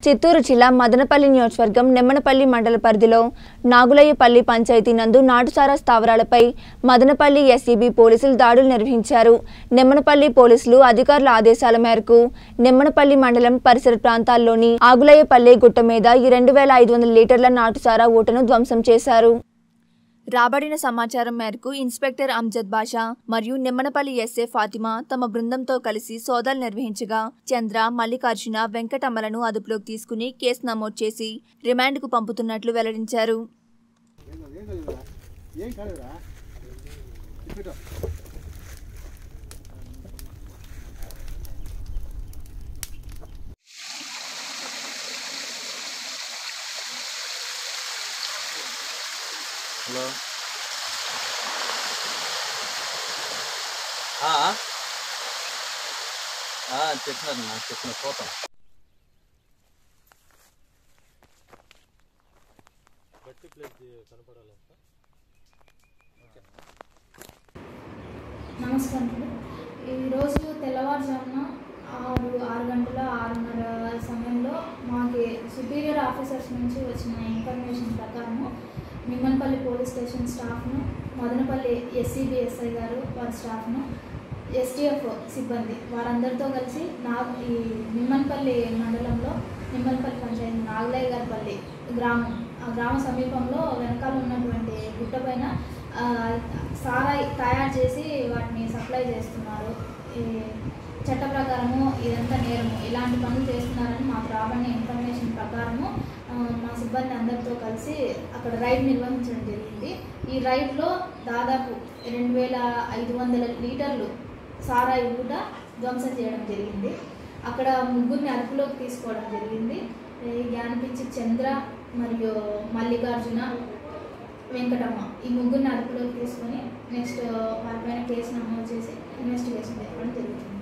చిత్తూరు జిల్లా మదనపల్లి నియోజకవర్గం నిమ్మనపల్లి మండల పరిధిలో నాగులయ్యపల్లి పంచాయతీ నందు నాటుసారా స్థావరాలపై మదనపల్లి ఎస్ఈబి పోలీసులు దాడులు నిర్వహించారు నిమ్మనపల్లి పోలీసులు అధికారుల ఆదేశాల మేరకు నిమ్మనపల్లి మండలం పరిసర ప్రాంతాల్లోని ఆగులయ్యపల్లి గుట్ట మీద ఈ రెండు వేల ఐదు వందల లీటర్ల నాటుసారా ఊటను ధ్వంసం చేశారు రాబడిన సమాచారం మేరకు ఇన్స్పెక్టర్ అమ్జద్ బాషా మరియు నిమ్మనపల్లి ఎస్ఏ ఫాతిమా తమ బృందంతో కలిసి సోదాలు నిర్వహించగా చంద్ర మల్లికార్జున వెంకటమ్మలను అదుపులోకి తీసుకుని కేసు నమోదు చేసి రిమాండ్కు పంపుతున్నట్లు వెల్లడించారు ఏం కాలేదురా ఇప్పుడో హలో చెప్పినారు నాకు చెప్పిన పోతాం నమస్కారం ఈరోజు తెల్లవారుజామున ఆరు ఆరు గంటల ఆరున్నర సమయంలో మాకు సుపీరియర్ ఆఫీసర్స్ నుంచి వచ్చిన ఇన్ఫర్మేషన్ ప్రకారము మిమ్మన్పల్లి పోలీస్ స్టేషన్ స్టాఫ్ను మదనపల్లి ఎస్సీబీఎస్ఐ గారు వారి స్టాఫ్ను ఎస్టీఎఫ్ సిబ్బంది వారందరితో కలిసి నా ఈ నిమ్మన్పల్లి మండలంలో నిమ్మన్పల్లి పంచాయతీ నాగలయ్య గారిపల్లి గ్రామం ఆ గ్రామ సమీపంలో వెనకాల ఉన్నటువంటి గుట్ట పైన ఆ, సారాయి తయారు చేసి వాటిని సప్లై చేస్తున్నారు ఈ చట్ట ప్రకారము ఇదంతా నేరము ఇలాంటి పనులు చేస్తున్నారని మాకు రాబడిన ఇన్ఫర్మేషన్ ప్రకారము ఆ, మా సిబ్బంది అందరితో కలిసి అక్కడ రైడ్ నిర్వహించడం జరిగింది ఈ రైడ్లో దాదాపు రెండు వేల ఐదు వందల లీటర్లు సారాయి ఊట ధ్వంసం చేయడం జరిగింది అక్కడ ముగ్గురిని అదుపులోకి తీసుకోవడం జరిగింది ఈ జ్ఞానపిచ్చి చంద్ర మరియు మల్లికార్జున వెంకటమ్మ ఈ ముగ్గురిని అదుపులోకి తీసుకొని నెక్స్ట్ వారిపైన కేసు నమోదు చేసి ఇన్వెస్టిగేషన్ చేయడం జరుగుతుంది